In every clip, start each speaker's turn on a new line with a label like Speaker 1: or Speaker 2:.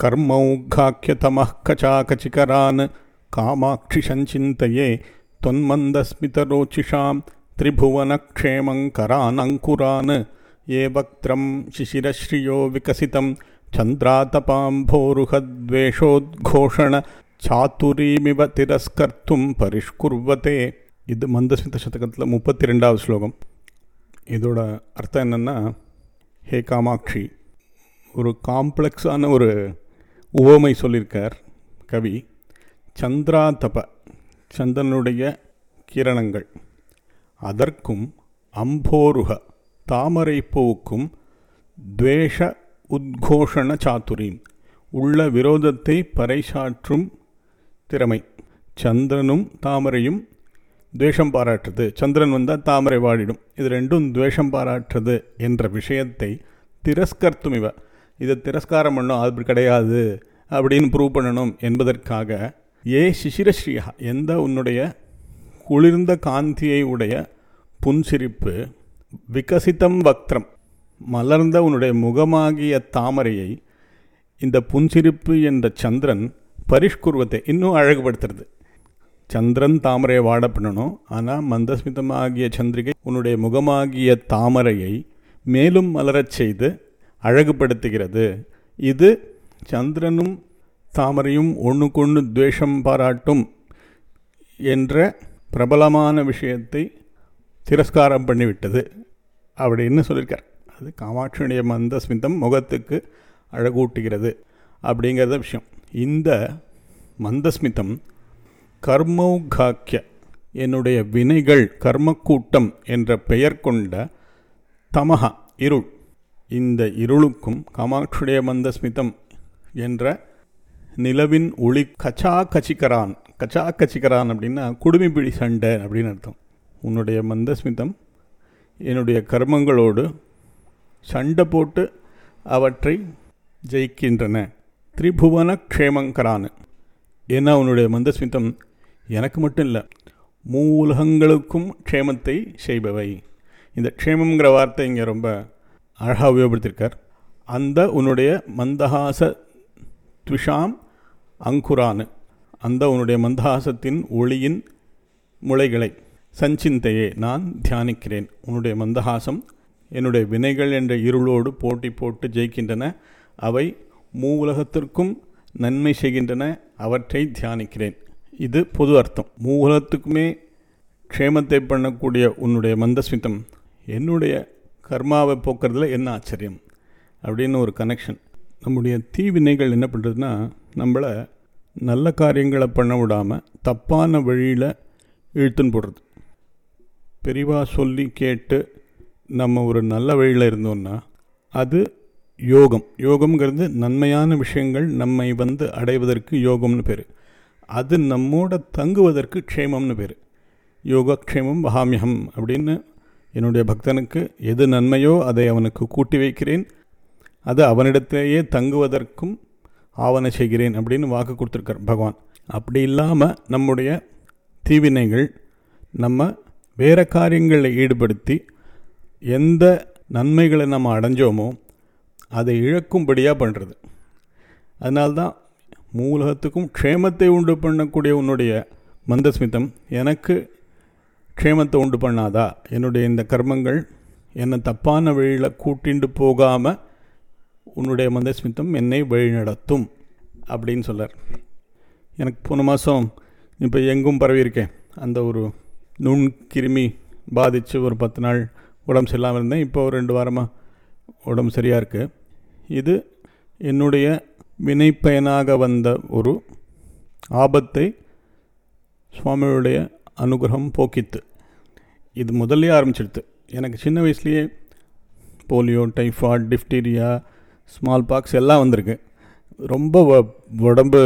Speaker 1: कर्मौघाख्यतमः कचाकचिकरान् कामाक्षि सञ्चिन्तये त्वन्मन्दस्मितरोचिषां त्रिभुवनक्षेमङ्करानङ्कुरान् ये वक्त्रं शिशिरश्रियो विकसितं चन्द्रातपाम्भोरुहद्वेषोद्घोषण சாத்துரீமிவ திரஸ்கர்த்தும் பரிஷ்குர்வத்தே இது மந்தஸ்மித சதகத்தில் முப்பத்தி ரெண்டாவது ஸ்லோகம் இதோட அர்த்தம் என்னென்னா ஹே காமாட்சி ஒரு காம்ப்ளெக்ஸான ஒரு உவமை சொல்லியிருக்கார் கவி சந்திராதப சந்திரனுடைய கிரணங்கள் அதற்கும் அம்போருக தாமரை பூவுக்கும் துவேஷ உத்கோஷண சாத்துரீம் உள்ள விரோதத்தை பறைசாற்றும் திறமை சந்திரனும் தாமரையும் துவேஷம் பாராட்டுறது சந்திரன் வந்தால் தாமரை வாடிடும் இது ரெண்டும் துவேஷம் பாராட்டுறது என்ற விஷயத்தை திரஸ்கர்த்தும் இவ இதை திரஸ்காரம் பண்ணும் அது கிடையாது அப்படின்னு ப்ரூவ் பண்ணணும் என்பதற்காக ஏ சிசிரஸ்ரீயா எந்த உன்னுடைய குளிர்ந்த காந்தியை உடைய புன்சிரிப்பு விகசிதம் வக்திரம் மலர்ந்த உன்னுடைய முகமாகிய தாமரையை இந்த புன்சிரிப்பு என்ற சந்திரன் பரிஷ்குர்வத்தை இன்னும் அழகுபடுத்துறது சந்திரன் தாமரையை வாட பண்ணணும் ஆனால் மந்தஸ்மிதமாகிய சந்திரிகை உன்னுடைய முகமாகிய தாமரையை மேலும் மலரச் செய்து அழகுபடுத்துகிறது இது சந்திரனும் தாமரையும் ஒன்றுக்கொன்று துவேஷம் பாராட்டும் என்ற பிரபலமான விஷயத்தை திரஸ்காரம் பண்ணிவிட்டது அப்படின்னு சொல்லியிருக்கார் அது காமாட்சியுடைய மந்தஸ்மிதம் முகத்துக்கு அழகூட்டுகிறது அப்படிங்கிறத விஷயம் இந்த மந்தஸ்மிதம் கர்மௌகாக்கிய என்னுடைய வினைகள் கர்மக்கூட்டம் என்ற பெயர் கொண்ட தமஹா இருள் இந்த இருளுக்கும் காமாட்சியுடைய மந்தஸ்மிதம் என்ற நிலவின் ஒளி கச்சா கச்சிக்கரான் கச்சா கச்சிக்கரான் அப்படின்னா குடுமிப்பிடி சண்டை அப்படின்னு அர்த்தம் உன்னுடைய மந்தஸ்மிதம் என்னுடைய கர்மங்களோடு சண்டை போட்டு அவற்றை ஜெயிக்கின்றன திரிபுவன க்ஷேமங்கரான் ஏன்னா உன்னுடைய மந்தஸ்மிதம் எனக்கு மட்டும் இல்லை மூலகங்களுக்கும் க்ஷேமத்தை செய்பவை இந்த க்ஷேமங்கிற வார்த்தை இங்கே ரொம்ப அழகாக உபயோகப்படுத்தியிருக்கார் அந்த உன்னுடைய மந்தஹாச துஷாம் அங்குரான் அந்த உன்னுடைய மந்தஹாசத்தின் ஒளியின் முளைகளை சஞ்சிந்தையே நான் தியானிக்கிறேன் உன்னுடைய மந்தஹாசம் என்னுடைய வினைகள் என்ற இருளோடு போட்டி போட்டு ஜெயிக்கின்றன அவை மூவுலகத்திற்கும் நன்மை செய்கின்றன அவற்றை தியானிக்கிறேன் இது பொது அர்த்தம் மூவுலகத்துக்குமே க்ஷேமத்தை பண்ணக்கூடிய உன்னுடைய மந்தஸ்மிதம் என்னுடைய கர்மாவை போக்குறதுல என்ன ஆச்சரியம் அப்படின்னு ஒரு கனெக்ஷன் நம்முடைய தீவினைகள் என்ன பண்ணுறதுன்னா நம்மளை நல்ல காரியங்களை பண்ண விடாமல் தப்பான வழியில் இழுத்துன்னு போடுறது பெரிவா சொல்லி கேட்டு நம்ம ஒரு நல்ல வழியில் இருந்தோம்னா அது யோகம் யோகம்ங்கிறது நன்மையான விஷயங்கள் நம்மை வந்து அடைவதற்கு யோகம்னு பேர் அது நம்மோட தங்குவதற்கு க்ஷேமம்னு பேர் யோகக்ஷேமம் வகாமியம் அப்படின்னு என்னுடைய பக்தனுக்கு எது நன்மையோ அதை அவனுக்கு கூட்டி வைக்கிறேன் அது அவனிடத்திலேயே தங்குவதற்கும் ஆவண செய்கிறேன் அப்படின்னு வாக்கு கொடுத்துருக்கார் பகவான் அப்படி இல்லாமல் நம்முடைய தீவினைகள் நம்ம வேறு காரியங்களில் ஈடுபடுத்தி எந்த நன்மைகளை நம்ம அடைஞ்சோமோ அதை இழக்கும்படியாக பண்ணுறது அதனால்தான் மூலகத்துக்கும் க்ஷேமத்தை உண்டு பண்ணக்கூடிய உன்னுடைய மந்தஸ்மிதம் எனக்கு க்ஷேமத்தை உண்டு பண்ணாதா என்னுடைய இந்த கர்மங்கள் என்னை தப்பான வழியில் கூட்டிண்டு போகாமல் உன்னுடைய மந்தஸ்மிதம் என்னை வழிநடத்தும் அப்படின்னு சொல்லார் எனக்கு போன மாதம் இப்போ எங்கும் பரவியிருக்கேன் அந்த ஒரு நுண் கிருமி பாதித்து ஒரு பத்து நாள் உடம்பு சரியில்லாமல் இருந்தேன் இப்போ ஒரு ரெண்டு வாரமாக உடம்பு சரியாக இருக்குது இது என்னுடைய வினைப்பயனாக வந்த ஒரு ஆபத்தை சுவாமியுடைய அனுகிரகம் போக்கித்து இது முதல்லே ஆரம்பிச்சிடுது எனக்கு சின்ன வயசுலேயே polio typhoid diphtheria small pox எல்லாம் வந்திருக்கு ரொம்ப உடம்பு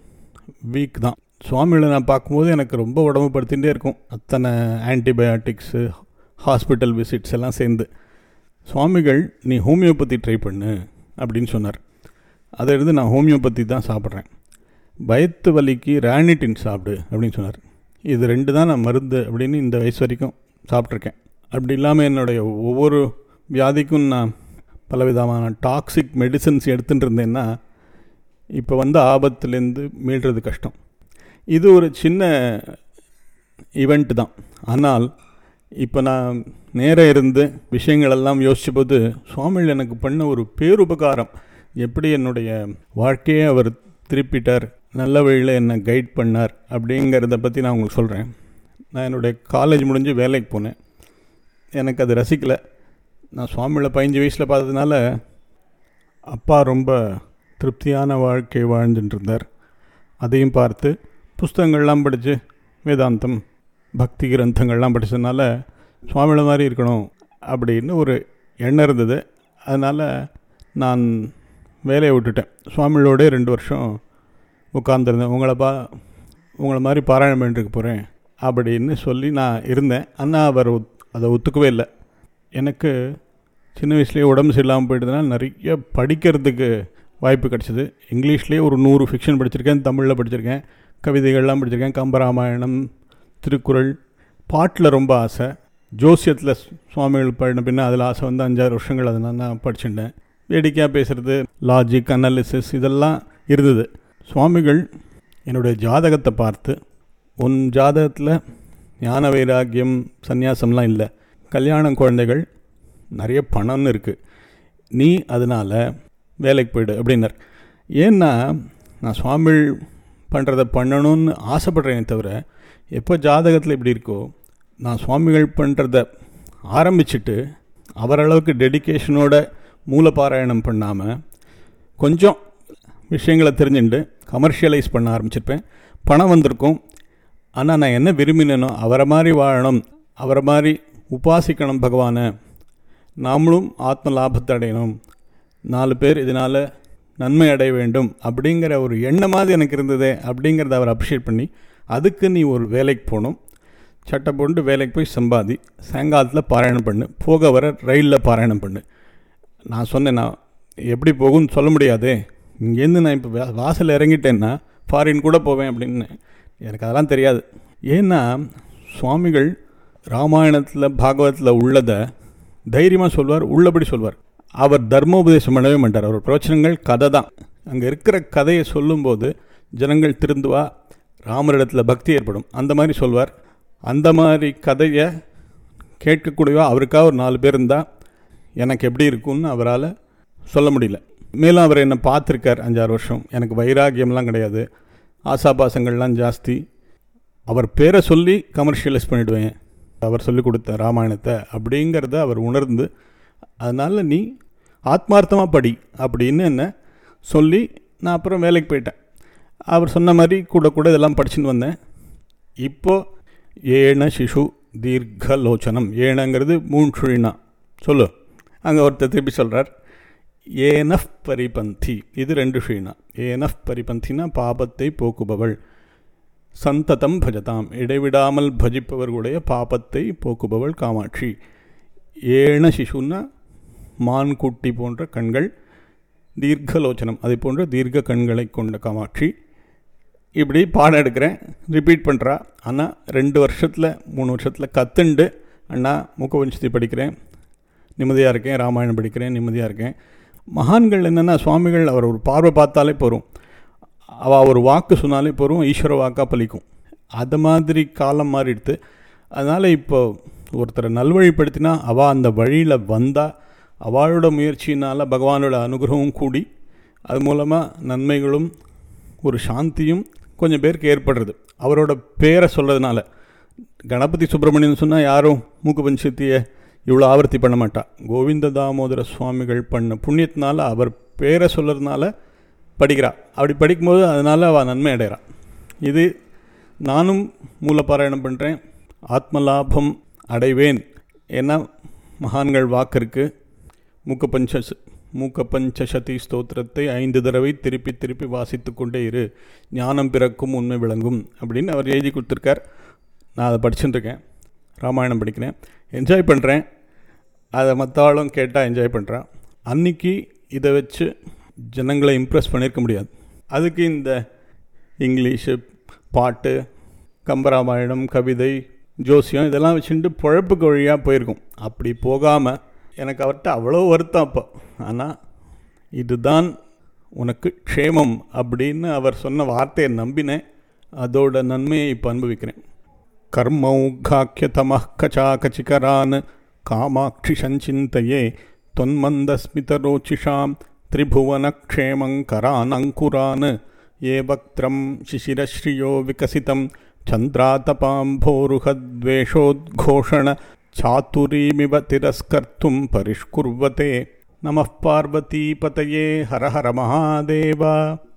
Speaker 1: வீக் தான் சுவாமிகளை நான் பார்க்கும்போது எனக்கு ரொம்ப உடம்பு படுத்திகிட்டே இருக்கும் அத்தனை ஆன்டிபயாட்டிக்ஸு ஹாஸ்பிட்டல் விசிட்ஸ் எல்லாம் சேர்ந்து சுவாமிகள் நீ ஹோமியோபதி ட்ரை பண்ணு அப்படின்னு சொன்னார் அதை இருந்து நான் ஹோமியோபதி தான் சாப்பிட்றேன் வயத்து வலிக்கு ரேனிட்டின் சாப்பிடு அப்படின்னு சொன்னார் இது ரெண்டு தான் நான் மருந்து அப்படின்னு இந்த வயசு வரைக்கும் சாப்பிட்ருக்கேன் அப்படி இல்லாமல் என்னுடைய ஒவ்வொரு வியாதிக்கும் நான் பலவிதமான டாக்ஸிக் மெடிசன்ஸ் எடுத்துகிட்டு இருந்தேன்னா இப்போ வந்த ஆபத்துலேருந்து மீள்றது கஷ்டம் இது ஒரு சின்ன ஈவெண்ட் தான் ஆனால் இப்போ நான் நேரம் இருந்து விஷயங்களெல்லாம் யோசித்த போது சுவாமிகள் எனக்கு பண்ண ஒரு பேருபகாரம் எப்படி என்னுடைய வாழ்க்கையை அவர் திருப்பிட்டார் நல்ல வழியில் என்னை கைட் பண்ணார் அப்படிங்கிறத பற்றி நான் உங்களுக்கு சொல்கிறேன் நான் என்னுடைய காலேஜ் முடிஞ்சு வேலைக்கு போனேன் எனக்கு அது ரசிக்கலை நான் சுவாமிகளை பதினஞ்சு வயசில் பார்த்ததுனால அப்பா ரொம்ப திருப்தியான வாழ்க்கை வாழ்ந்துட்டு இருந்தார் அதையும் பார்த்து புஸ்தகங்கள்லாம் படித்து வேதாந்தம் பக்தி கிரந்தங்கள்லாம் படித்ததுனால சுவாமிகளை மாதிரி இருக்கணும் அப்படின்னு ஒரு எண்ணம் இருந்தது அதனால் நான் வேலையை விட்டுட்டேன் சுவாமிகளோடே ரெண்டு வருஷம் உட்காந்துருந்தேன் உங்களை பா உங்களை மாதிரி பாராயணம் பண்ணிட்டு போகிறேன் அப்படின்னு சொல்லி நான் இருந்தேன் ஆனால் அவர் அதை ஒத்துக்கவே இல்லை எனக்கு சின்ன வயசுலேயே உடம்பு சரியில்லாமல் போயிட்டதுனால நிறைய படிக்கிறதுக்கு வாய்ப்பு கிடச்சிது இங்கிலீஷ்லேயே ஒரு நூறு ஃபிக்ஷன் படிச்சிருக்கேன் தமிழில் படிச்சிருக்கேன் கவிதைகள்லாம் படிச்சிருக்கேன் கம்பராமாயணம் திருக்குறள் பாட்டில் ரொம்ப ஆசை ஜோசியத்தில் சுவாமிகள் படின பின்ன அதில் ஆசை வந்து அஞ்சாறு வருஷங்கள் அதை நான் படிச்சுட்டேன் வேடிக்கையாக பேசுகிறது லாஜிக் அனாலிசிஸ் இதெல்லாம் இருந்தது சுவாமிகள் என்னுடைய ஜாதகத்தை பார்த்து உன் ஜாதகத்தில் ஞான வைராக்கியம் சந்நியாசம்லாம் இல்லை கல்யாணம் குழந்தைகள் நிறைய பணம்னு இருக்குது நீ அதனால் வேலைக்கு போயிடு அப்படின்னார் ஏன்னா நான் சுவாமிகள் பண்ணுறத பண்ணணும்னு ஆசைப்படுறேனே தவிர எப்போ ஜாதகத்தில் இப்படி இருக்கோ நான் சுவாமிகள் பண்ணுறத ஆரம்பிச்சுட்டு அவரளவுக்கு டெடிக்கேஷனோட மூலபாராயணம் பண்ணாமல் கொஞ்சம் விஷயங்களை தெரிஞ்சுட்டு கமர்ஷியலைஸ் பண்ண ஆரம்பிச்சிருப்பேன் பணம் வந்திருக்கும் ஆனால் நான் என்ன விரும்பினேனோ அவரை மாதிரி வாழணும் அவரை மாதிரி உபாசிக்கணும் பகவானை நாமளும் ஆத்ம லாபத்தை அடையணும் நாலு பேர் இதனால் நன்மை அடைய வேண்டும் அப்படிங்கிற ஒரு எண்ணமாவது எனக்கு இருந்ததே அப்படிங்கிறத அவர் அப்ரிஷியேட் பண்ணி அதுக்கு நீ ஒரு வேலைக்கு போகணும் சட்டை போட்டு வேலைக்கு போய் சம்பாதி சாயங்காலத்தில் பாராயணம் பண்ணு போக வர ரயிலில் பாராயணம் பண்ணு நான் சொன்னேன் நான் எப்படி போகும்னு சொல்ல முடியாதே இங்கேருந்து நான் இப்போ வாசல் இறங்கிட்டேன்னா ஃபாரின் கூட போவேன் அப்படின்னு எனக்கு அதெல்லாம் தெரியாது ஏன்னா சுவாமிகள் ராமாயணத்தில் பாகவத்தில் உள்ளதை தைரியமாக சொல்வார் உள்ளபடி சொல்வார் அவர் தர்மோபதேசம் பண்ணவே மாட்டார் அவர் பிரவச்சனங்கள் கதை தான் அங்கே இருக்கிற கதையை சொல்லும்போது ஜனங்கள் திருந்துவா ராமரிடத்தில் பக்தி ஏற்படும் அந்த மாதிரி சொல்வார் அந்த மாதிரி கதையை கேட்கக்கூடியவா அவருக்காக ஒரு நாலு பேர் இருந்தால் எனக்கு எப்படி இருக்கும்னு அவரால் சொல்ல முடியல மேலும் அவர் என்னை பார்த்துருக்கார் அஞ்சாறு வருஷம் எனக்கு வைராகியம்லாம் கிடையாது ஆசாபாசங்கள்லாம் ஜாஸ்தி அவர் பேரை சொல்லி கமர்ஷியலைஸ் பண்ணிவிடுவேன் அவர் சொல்லிக் கொடுத்த ராமாயணத்தை அப்படிங்கிறத அவர் உணர்ந்து அதனால் நீ ஆத்மார்த்தமாக படி அப்படின்னு என்ன சொல்லி நான் அப்புறம் வேலைக்கு போயிட்டேன் அவர் சொன்ன மாதிரி கூட கூட இதெல்லாம் படிச்சுன்னு வந்தேன் இப்போது ஏன சிசு தீர்க்கலோச்சனம் ஏனங்கிறது மூணு சுழினா சொல்லு அங்கே ஒருத்தர் திருப்பி சொல்கிறார் ஏனஃப் பரிபந்தி இது ரெண்டு ஷீனா ஏனஃப் பரிபந்தினா பாபத்தை போக்குபவள் சந்ததம் பஜதாம் இடைவிடாமல் பஜிப்பவர்களுடைய பாபத்தை போக்குபவள் காமாட்சி ஏன சிசுன்னா மான் குட்டி போன்ற கண்கள் தீர்க்கலோச்சனம் அதை போன்ற தீர்க்க கண்களை கொண்ட காமாட்சி இப்படி பாடம் எடுக்கிறேன் ரிப்பீட் பண்ணுறா ஆனால் ரெண்டு வருஷத்தில் மூணு வருஷத்தில் கற்றுண்டு அண்ணா முக்கவஞ்சதி படிக்கிறேன் நிம்மதியாக இருக்கேன் ராமாயணம் படிக்கிறேன் நிம்மதியாக இருக்கேன் மகான்கள் என்னென்னா சுவாமிகள் அவர் ஒரு பார்வை பார்த்தாலே போகிறோம் அவள் ஒரு வாக்கு சொன்னாலே போகிறோம் ஈஸ்வர வாக்காக பலிக்கும் அது மாதிரி காலம் மாறிடுது அதனால் இப்போ ஒருத்தரை நல்வழிப்படுத்தினா அவள் அந்த வழியில் வந்தால் அவளோட முயற்சினால் பகவானோட அனுகிரகமும் கூடி அது மூலமாக நன்மைகளும் ஒரு சாந்தியும் கொஞ்சம் பேருக்கு ஏற்படுறது அவரோட பேரை சொல்கிறதுனால கணபதி சுப்பிரமணியன் சொன்னால் யாரும் மூக்கு பஞ்சத்தியை இவ்வளோ ஆவர்த்தி பண்ண மாட்டா கோவிந்த தாமோதர சுவாமிகள் பண்ண புண்ணியத்தினால அவர் பேரை சொல்கிறதுனால படிக்கிறா அப்படி படிக்கும்போது அதனால் அவள் நன்மை அடைகிறா இது நானும் மூலப்பாராயணம் பண்ணுறேன் ஆத்மலாபம் அடைவேன் ஏன்னா மகான்கள் வாக்கு இருக்குது மூக்க பஞ்ச மூக்க பஞ்சசதி ஸ்தோத்திரத்தை ஐந்து தடவை திருப்பி திருப்பி வாசித்து கொண்டே இரு ஞானம் பிறக்கும் உண்மை விளங்கும் அப்படின்னு அவர் எழுதி கொடுத்துருக்கார் நான் அதை படிச்சுட்டுருக்கேன் ராமாயணம் படிக்கிறேன் என்ஜாய் பண்ணுறேன் அதை மற்றாலும் கேட்டால் என்ஜாய் பண்ணுறான் அன்றைக்கி இதை வச்சு ஜனங்களை இம்ப்ரெஸ் பண்ணியிருக்க முடியாது அதுக்கு இந்த இங்கிலீஷு பாட்டு கம்பராமாயணம் கவிதை ஜோசியம் இதெல்லாம் வச்சுட்டு பொழப்புக்கு வழியாக போயிருக்கும் அப்படி போகாமல் எனக்கு அவர்கிட்ட அவ்வளோ வருத்தம் அப்போ ஆனால் இதுதான் உனக்கு க்ஷேமம் அப்படின்னு அவர் சொன்ன வார்த்தையை நம்பினேன் அதோட நன்மையை இப்போ அனுபவிக்கிறேன் கர்மௌகாக்கியதமः கச்சாகச்சிகரான் காமாட்சி சஞ்சிந்தையே தொன்மந்தஸ்மிதரோச்சிஷாம் त्रिभुवनक्षेमङ्करान् अङ्कुरान् ये वक्त्रं शिशिरश्रियो विकसितं चन्द्रातपाम्भोरुहद्वेषोद्घोषण चातुरीमिव तिरस्कर्तुं परिष्कुर्वते नमः पार्वतीपतये हर हर महादेव